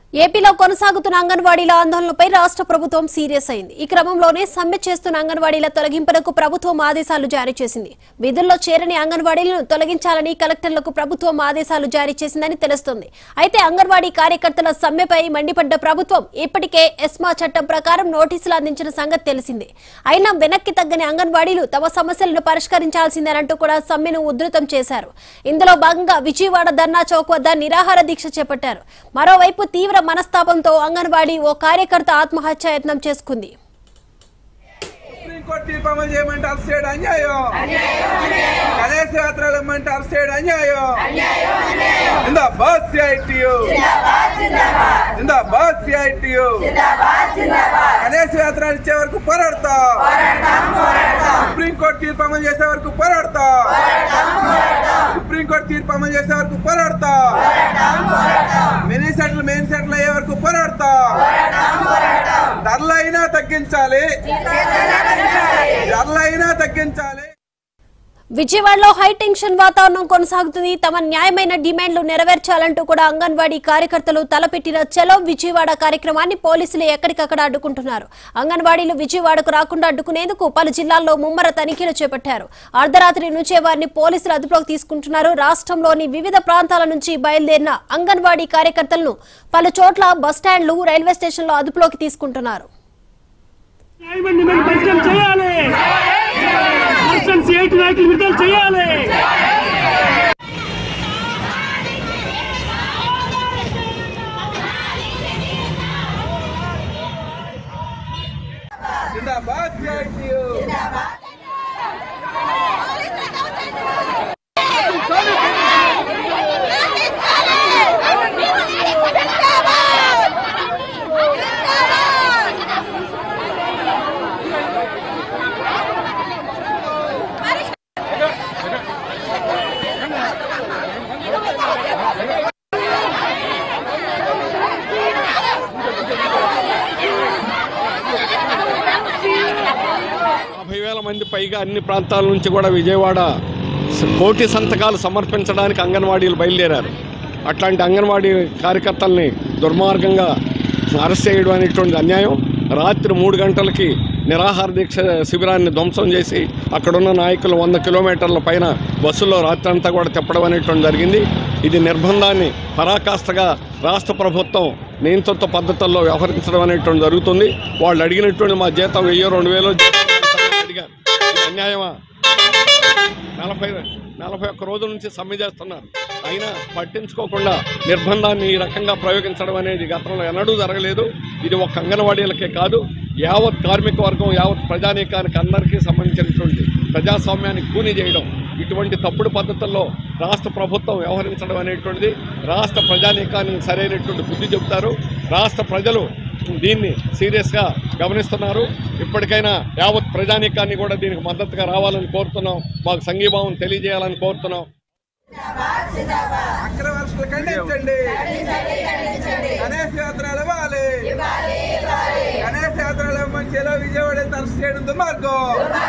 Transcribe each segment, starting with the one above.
ఏపీలో కొనసాగుతున్న అంగన్వాడీల ఆందోళనపై రాష్ట్ర ప్రభుత్వం సీరియస్ అయింది ఈ క్రమంలోనే సమ్మె చేస్తున్న అంగన్వాడీల తొలగింపునకు ప్రభుత్వం ఆదేశాలు జారీ చేసింది విధుల్లో చేరని అంగన్వాడీలను తొలగించాలని కలెక్టర్లకు ప్రభుత్వం ఆదేశాలు జారీ చేసిందని తెలుస్తోంది అయితే అంగన్వాడీ కార్యకర్తల సమ్మెపై మండిపడ్డ ప్రభుత్వం ఇప్పటికే ఎస్మా చట్టం ప్రకారం నోటీసులు అందించిన సంగతి తెలిసిందే అయినా వెనక్కి తగ్గని అంగన్వాడీలు తమ సమస్యలను పరిష్కరించాల్సిందేనంటూ కూడా సమ్మెను ఉధృతం చేశారు ఇందులో భాగంగా విజయవాడ ధర్నా చౌక్ వద్ద నిరాహార దీక్ష చేపట్టారు మరోవైపు తీవ్ర మనస్తాపంతో అంగన్వాడీ ఓ కార్యకర్త ఆత్మహత్యాయత్నం చేసుకుంది సుప్రీంకోర్టు తీర్పు అమలు చేయమంటే అరెస్ట్ చేయడం అన్యాయం గణేష్ యాత్రలు ఇమ్మంటే అరెస్ట్ చేయడం అన్యాయం ఇందా బాస్ సిఐటియు ఇందా బాస్ సిఐటియు గణేష్ యాత్ర ఇచ్చే వరకు పోరాడతా సుప్రీంకోర్టు తీర్పు అమలు చేసే వరకు పోరాడతా సుప్రీంకోర్టు తీర్పు అమలు చేసే వరకు పోరాడతా మినీ సెటిల్ మెయిన్ సెటిల్ అయ్యే వరకు పోరాడతా ధరలైనా తగ్గించాలి ధరలైనా తగ్గించాలి విజయవాడలో హై టెన్షన్ వాతావరణం కొనసాగుతుంది తమ న్యాయమైన డిమాండ్లు నెరవేర్చాలంటూ కూడా అంగన్వాడీ కార్యకర్తలు తలపెట్టిన చలో విజయవాడ కార్యక్రమాన్ని పోలీసులు ఎక్కడికక్కడ అడ్డుకుంటున్నారు అంగన్వాడీలు విజయవాడకు రాకుండా అడ్డుకునేందుకు పలు జిల్లాల్లో ముమ్మర తనిఖీలు చేపట్టారు అర్ధరాత్రి నుంచే వారిని పోలీసులు అదుపులోకి తీసుకుంటున్నారు రాష్ట్రంలోని వివిధ ప్రాంతాల నుంచి బయలుదేరిన అంగన్వాడీ కార్యకర్తలను పలు చోట్ల బస్టాండ్లు రైల్వే స్టేషన్లో అదుపులోకి తీసుకుంటున్నారు న్యాయమైన డిమాండ్ పరిష్కారం చేయాలి పర్సన్ సిఐటి నాయకులు విడుదల చేయాలి జిందాబాద్ సిఐటియు యాభై వేల మంది పైగా అన్ని ప్రాంతాల నుంచి కూడా విజయవాడ స- కోటి సంతకాలు సమర్పించడానికి అంగన్వాడీలు బయలుదేరారు అట్లాంటి అంగన్వాడీ కార్యకర్తల్ని దుర్మార్గంగా అరెస్ట్ చేయడం అనేటువంటి అన్యాయం రాత్రి మూడు గంటలకి నిరాహార దీక్ష శిబిరాన్ని ధ్వంసం చేసి అక్కడున్న నాయకులు వంద కిలోమీటర్ల పైన బస్సులో రాత్రి అంతా కూడా తిప్పడం అనేటువంటి జరిగింది ఇది నిర్బంధాన్ని పరాకాష్ఠగా రాష్ట్ర ప్రభుత్వం నియంత్రిత పద్ధతుల్లో వ్యవహరించడం అనేటువంటి జరుగుతుంది వాళ్ళు అడిగినటువంటి మా జీతం వెయ్యి రెండు వేలు అడిగారు ఇది అన్యాయమా నలభై నలభై ఒక్క రోజుల నుంచి సమ్మె చేస్తున్నారు అయినా పట్టించుకోకుండా నిర్బంధాన్ని ఈ రకంగా ప్రయోగించడం అనేది గతంలో ఎన్నడూ జరగలేదు ఇది ఒక్క అంగన్వాడీలకే కాదు యావత్ కార్మిక వర్గం యావత్ ప్రజానీకానికి అందరికీ సంబంధించినటువంటి ప్రజాస్వామ్యాన్ని కూని చేయడం ఇటువంటి తప్పుడు పద్ధతుల్లో రాష్ట్ర ప్రభుత్వం వ్యవహరించడం అనేటువంటిది రాష్ట్ర ప్రజానీకానికి సరైనటువంటి బుద్ధి చెబుతారు రాష్ట్ర ప్రజలు దీన్ని సీరియస్గా గమనిస్తున్నారు ఇప్పటికైనా యావత్ ప్రజానీకాన్ని కూడా దీనికి మద్దతుగా రావాలని కోరుతున్నాం మాకు సంఘీభావం తెలియజేయాలని కోరుతున్నాం అక్రవర్షులు ఖండించండి గణేష్ యాత్రలు ఇవ్వాలి గణేష్ యాత్రలు ఇవ్వమని చెలో విజయవాడ వెళ్తే అరెస్ట్ చేయడం దుర్మార్గం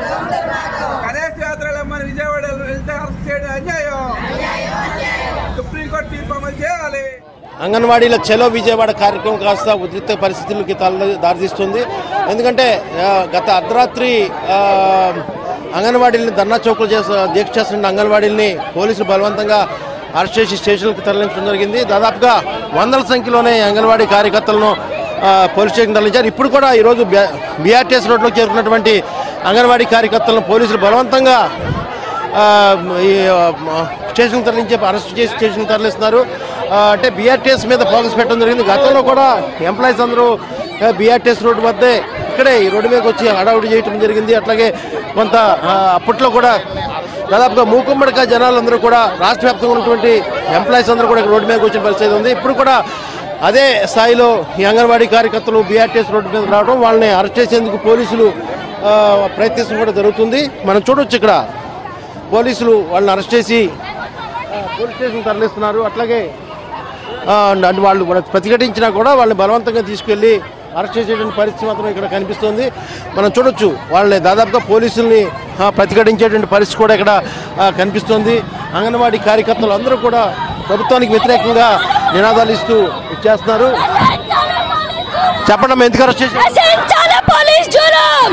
గణేష్ యాత్రలు ఇవ్వమని విజయవాడ వెళ్తే అరెస్ట్ చేయడం అన్యాయం సుప్రీంకోర్టు తీర్పు అమలు చేయాలి అంగన్వాడీల చలో విజయవాడ కార్యక్రమం కాస్త ఉద్రిక్త పరిస్థితులకి తల దారితీస్తుంది ఎందుకంటే ఆ, గత అర్ధరాత్రి ఆ, అంగన్వాడీలని ధర్నా చౌకులు చేసే దీక్ష చేస్తున్న అంగన్వాడీలని పోలీసులు బలవంతంగా అరెస్ట్ చేసి స్టేషన్లకు తరలించడం జరిగింది దాదాపుగా వందల సంఖ్యలోనే అంగన్వాడీ కార్యకర్తలను ఆ, పోలీస్ స్టేషన్ తరలించారు ఇప్పుడు కూడా ఈరోజు బీఆర్టీఎస్ రోడ్లో చేరుకున్నటువంటి అంగన్వాడీ కార్యకర్తలను పోలీసులు బలవంతంగా ఆ, ఈ ఆ, స్టేషన్ తరలించి అరెస్ట్ చేసి స్టేషన్ తరలిస్తున్నారు ఆ, అంటే బీఆర్టీఎస్ మీద ఫోకస్ పెట్టడం జరిగింది గతంలో కూడా ఎంప్లాయీస్ అందరూ బీఆర్టీఎస్ రోడ్డు వద్దే ఇక్కడే ఈ రోడ్డు మీదకి వచ్చి హడావుడి చేయడం జరిగింది అట్లాగే కొంత ఆ, అప్పట్లో కూడా దాదాపుగా మూకుమ్మడిగా జనాలందరూ కూడా రాష్ట్ర వ్యాప్తంగా ఉన్నటువంటి ఎంప్లాయీస్ అందరూ కూడా ఇక్కడ రోడ్డు మీదకి వచ్చిన పరిస్థితి ఉంది ఇప్పుడు కూడా అదే స్థాయిలో ఈ అంగన్వాడీ కార్యకర్తలు బీఆర్టీఎస్ రోడ్డు మీద రావడం వాళ్ళని అరెస్ట్ చేసేందుకు పోలీసులు ఆ, ప్రయత్నించడం కూడా జరుగుతుంది మనం చూడొచ్చు ఇక్కడ పోలీసులు వాళ్ళని అరెస్ట్ చేసి ఆ, పోలీస్ స్టేషన్ తరలిస్తున్నారు అట్లాగే ఆ, అంటే వాళ్ళు కూడా ప్రతిఘటించినా కూడా వాళ్ళని బలవంతంగా తీసుకెళ్లి అరెస్ట్ చేసేటువంటి పరిస్థితి మాత్రం ఇక్కడ కనిపిస్తుంది మనం చూడొచ్చు వాళ్ళని దాదాపుగా పోలీసుల్ని ఆ, ప్రతిఘటించేటువంటి పరిస్థితి కూడా ఇక్కడ ఆ, కనిపిస్తుంది అంగన్వాడీ కార్యకర్తలు అందరూ కూడా ప్రభుత్వానికి వ్యతిరేకంగా నినాదాలు ఇస్తూ ఇచ్చేస్తున్నారు చెప్పండి అమ్మా, ఎందుకు అరెస్ట్ చేశారు నశించాలి పోలీస్ జూలం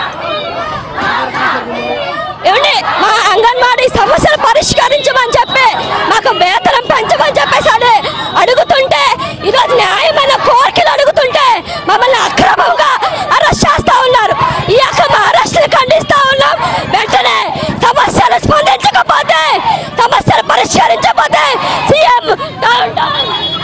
ఏమండి మా అంగన్వాడీ సమస్యలు పరిష్కరించమని చెప్పి మాకు వేతనం పెంచమని చెప్పేసి అని అడుగుతుంటే ఈరోజు న్యాయమైన కోరికలు అడుగుతుంటే మమ్మల్ని అక్రమంగా అరెస్ట్ చేస్తా ఉన్నారు ఈ అక్రమ అరెస్టులు ఖండిస్తా ఉన్నాం వెంటనే సమస్యలు స్పందించకపోతే సమస్యలు పరిష్కరించకపోతే సీఎం డౌన్ డౌన్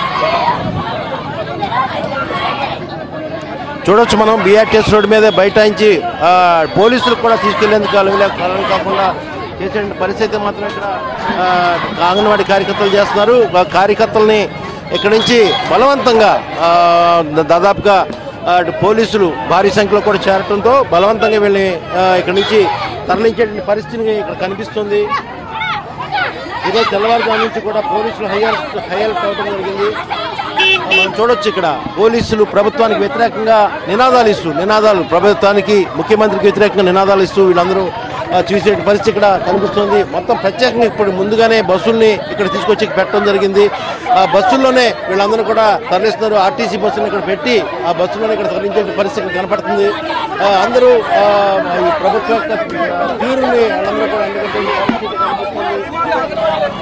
చూడొచ్చు మనం బీఆర్టీఎస్ రోడ్డు మీద బైఠాయించి ఆ, పోలీసులు కూడా తీసుకెళ్లేందుకు అలవిలే కాలం కాకుండా చేసే పరిస్థితి మాత్రం ఇక్కడ ఆ, అంగన్వాడీ కార్యకర్తలు చేస్తున్నారు ఆ కార్యకర్తల్ని ఇక్కడి నుంచి బలవంతంగా ఆ, దాదాపుగా ఆ, పోలీసులు భారీ సంఖ్యలో కూడా చేరటంతో బలవంతంగా వీళ్ళని ఆ, ఇక్కడి నుంచి తరలించే పరిస్థితి ఇక్కడ కనిపిస్తుంది ఈరోజు తెల్లవారుజాము నుంచి కూడా పోలీసులు హై అలర్ట్ హై అలర్ట్ అవడం జరిగింది మనం చూడొచ్చు ఇక్కడ పోలీసులు ప్రభుత్వానికి వ్యతిరేకంగా నినాదాలు ఇస్తూ నినాదాలు ప్రభుత్వానికి ముఖ్యమంత్రికి వ్యతిరేకంగా నినాదాలు ఇస్తూ వీళ్ళందరూ ఆ, చూసే పరిస్థితి ఇక్కడ కనిపిస్తుంది మొత్తం ప్రత్యేకంగా ఇప్పుడు ముందుగానే బస్సుల్ని ఇక్కడ తీసుకొచ్చి పెట్టడం జరిగింది ఆ బస్సుల్లోనే వీళ్ళందరూ కూడా తరలిస్తున్నారు ఆర్టీసీ బస్సులను ఇక్కడ పెట్టి ఆ బస్సులోనే ఇక్కడ తరలించే పరిస్థితి ఇక్కడ కనపడుతుంది ఆ, అందరూ ఆ, ఈ ప్రభుత్వ యొక్క తీరుని వాళ్ళందరూ కూడా అందుకుంటున్న పరిస్థితి కనిపిస్తుంది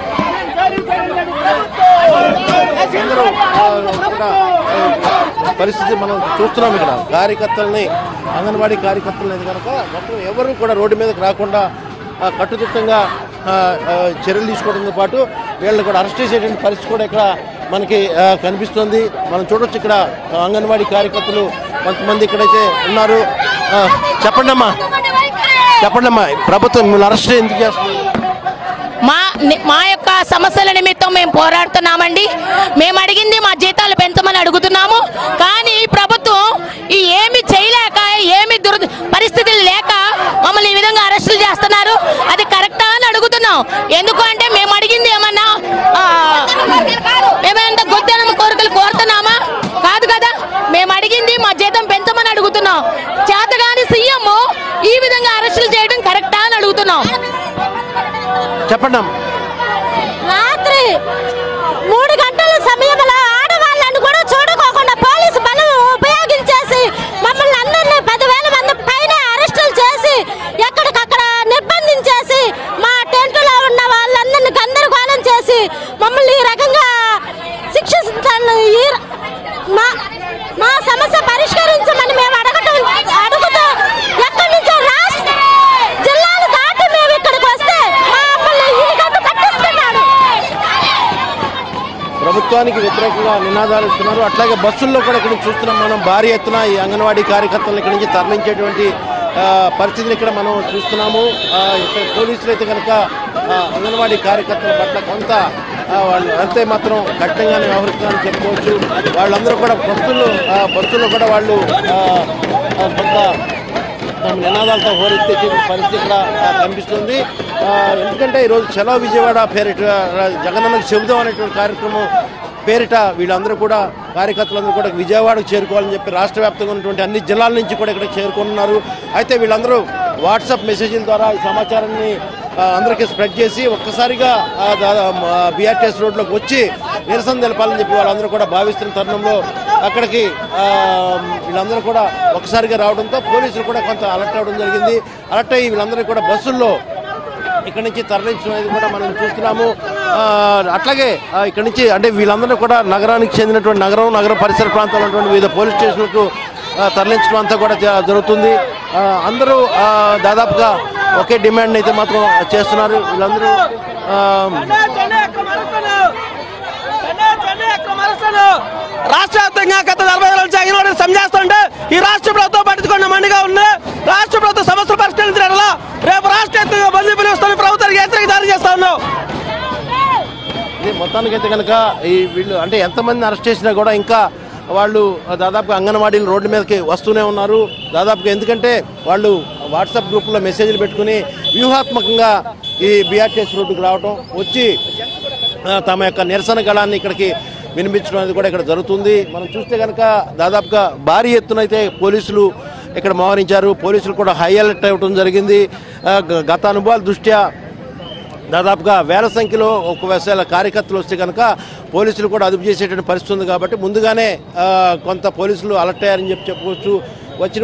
అందరూ, ఆ, ఇక్కడ, ఆ, పరిస్థితి మనం చూస్తున్నాం ఇక్కడ కార్యకర్తల్ని అంగన్వాడీ కార్యకర్తలని కనుక మొత్తం ఎవరు కూడా రోడ్డు మీదకి రాకుండా ఆ, కట్టుదిట్టంగా ఆ, ఆ, చర్యలు తీసుకోవడంతో పాటు వీళ్ళని కూడా అరెస్ట్ చేసేటువంటి పరిస్థితి కూడా ఇక్కడ మనకి ఆ, కనిపిస్తుంది మనం చూడొచ్చు ఇక్కడ ఆ, అంగన్వాడీ కార్యకర్తలు కొంతమంది ఇక్కడైతే ఉన్నారు ఆ, చెప్పండి అమ్మా చెప్పండి అమ్మా ప్రభుత్వం మిమ్మల్ని అరెస్ట్ ఎందుకు చేస్తుంది మా ని- మా యొక్క సమస్యల నిమిత్తం మేము పోరాడుతున్నామండి మేము అడిగింది మా జీతాలు పెంచమని అడుగుతున్నాము కానీ ప్రభుత్వం ఈ ఏమి చేయలేక ఏమి దుర్ పరిస్థితులు లేక మమ్మల్ని ఈ విధంగా అరెస్టులు చేస్తున్నారు అది కరెక్టా అని అడుగుతున్నాం ఎందుకు అంటే మేము అడిగింది ఏమన్నా ఆ, మేమేమంత గొద్దెనమ కోరికలు కోరుతున్నామా కాదు కదా మేము అడిగింది మా జీతం పెంచమని అడుగుతున్నాం చేతగాని సీఎం ఈ విధంగా అరెస్టులు చేయడం కరెక్టా అని అడుగుతున్నాం చెప్పండి అమ్మా రాత్రి మూడు గంటల సమయంలో ఆడవాళ్ళని కూడా చూడుకోకుండా పోలీసు బలం ఉపయోగించేసి మమ్మల్ని అందరినీ పదివేల మంది పైన అరెస్టులు చేసి ఎక్కడికక్కడ నిర్బంధించేసి మా టెంట్లో ఉన్న వాళ్ళందరినీ గందరగోళం చేసి మమ్మల్ని ఈ రకంగా శిక్షించాలని ఈ ర- మా మా సమస్య పరిష్కరించమని మేము అడగటం అడుగుతూ ఎక్కడి నుంచో రాష్ట్ర జిల్లాలు దాటి మేము ఇక్కడికి వస్తే మమ్మల్ని ఇరుగట్టు పట్టిస్తున్నాడు ప్రభుత్వానికి వ్యతిరేకంగా నినాదాలు ఇస్తున్నారు అట్లాగే బస్సుల్లో కూడా ఇక్కడ చూస్తున్నాం మనం భారీ ఎత్తున ఈ అంగన్వాడీ కార్యకర్తలను ఇక్కడి నుంచి తరలించేటువంటి ఆ, పరిస్థితిని ఇక్కడ మనం చూస్తున్నాము ఆ, ఇక్కడ పోలీసులు అయితే కనుక ఆ, అంగన్వాడీ కార్యకర్తల పట్ల కొంత ఆ, వాళ్ళు అంతే మాత్రం కఠినంగానే వ్యవహరిస్తున్నారని చెప్పుకోవచ్చు వాళ్ళందరూ కూడా బస్సులు ఆ, బస్సుల్లో కూడా వాళ్ళు ఆ, ఆ, కొంత తమ నినాదాలతో హోరెత్తే పరిస్థితి ఇక్కడ ఆ, కనిపిస్తుంది ఆ, ఎందుకంటే ఈరోజు చలో విజయవాడ పేరిట ఆ, జగనన్నకు చెబుదాం అనేటువంటి కార్యక్రమం పేరిట వీళ్ళందరూ కూడా కార్యకర్తలందరూ కూడా విజయవాడకు చేరుకోవాలని చెప్పి రాష్ట్ర వ్యాప్తంగా ఉన్నటువంటి అన్ని జిల్లాల నుంచి కూడా ఇక్కడ చేరుకుంటున్నారు అయితే వీళ్ళందరూ వాట్సాప్ మెసేజ్ల ద్వారా ఈ సమాచారాన్ని ఆ, అందరికీ స్ప్రెడ్ చేసి ఒక్కసారిగా బీఆర్టీఎస్ రోడ్లోకి వచ్చి నిరసన తెలపాలని చెప్పి వాళ్ళందరూ కూడా భావిస్తున్న తరుణంలో అక్కడికి ఆ, వీళ్ళందరూ కూడా ఒకసారిగా రావడంతో పోలీసులు కూడా కొంత అలర్ట్ అవ్వడం జరిగింది అలర్ట్ అయ్యి వీళ్ళందరూ కూడా బస్సుల్లో ఇక్కడ నుంచి తరలించడం అనేది కూడా మనం చూస్తున్నాము ఆ, అట్లాగే ఆ, ఇక్కడ నుంచి అంటే వీళ్ళందరూ కూడా నగరానికి చెందినటువంటి నగరం నగర పరిసర ప్రాంతాల్లో ఉన్నటువంటి వివిధ పోలీస్ స్టేషన్లకు ఆ, తరలించడం అంతా కూడా జ- జరుగుతుంది ఆ, అందరూ ఆ, దాదాపుగా ఒకే డిమాండ్ అయితే మాత్రం చేస్తున్నారు వీళ్ళందరూ ఆ, రాష్ట్ర వ్యాప్తంగా గత నలభై రోజుల నుంచి అంగన్వాడీ సంజాస్తుంటే ఈ రాష్ట్ర ప్రభుత్వం పట్టుకున్న మండిగా ఉంది రాష్ట్ర ప్రభుత్వం సమస్యలు పరిష్కరించడం రేపు రాష్ట్ర వ్యాప్తంగా బందీ పిలుస్తాను ప్రభుత్వానికి హెచ్చరిక జారీ చేస్తా ఉన్నాం ఇది మొత్తానికైతే కనుక ఈ వీళ్ళు అంటే ఎంతమంది అరెస్ట్ చేసినా కూడా ఇంకా వాళ్ళు దాదాపుగా అంగన్వాడీలు రోడ్డు మీదకి వస్తూనే ఉన్నారు దాదాపుగా ఎందుకంటే వాళ్ళు వాట్సాప్ గ్రూపులో మెసేజ్లు పెట్టుకుని వ్యూహాత్మకంగా ఈ బీఆర్టీఎస్ రోడ్డుకు రావడం వచ్చి ఆ, తమ యొక్క నిరసన గళాన్ని ఇక్కడికి వినిపించడం అనేది కూడా ఇక్కడ జరుగుతుంది మనం చూస్తే కనుక దాదాపుగా భారీ ఎత్తున అయితే పోలీసులు ఇక్కడ మోహరించారు పోలీసులు కూడా హై అలర్ట్ అవ్వడం జరిగింది ఆ, గ- గత అనుభవాల దృష్ట్యా దాదాపుగా వేల సంఖ్యలో ఒకవేళ కార్యకర్తలు వస్తే కనుక పోలీసులు కూడా అదుపు చేసేటువంటి పరిస్థితి ఉంది కాబట్టి ముందుగానే ఆ, కొంత పోలీసులు అలర్ట్ అయ్యారని చెప్పి చెప్పుకోవచ్చు వచ్చిన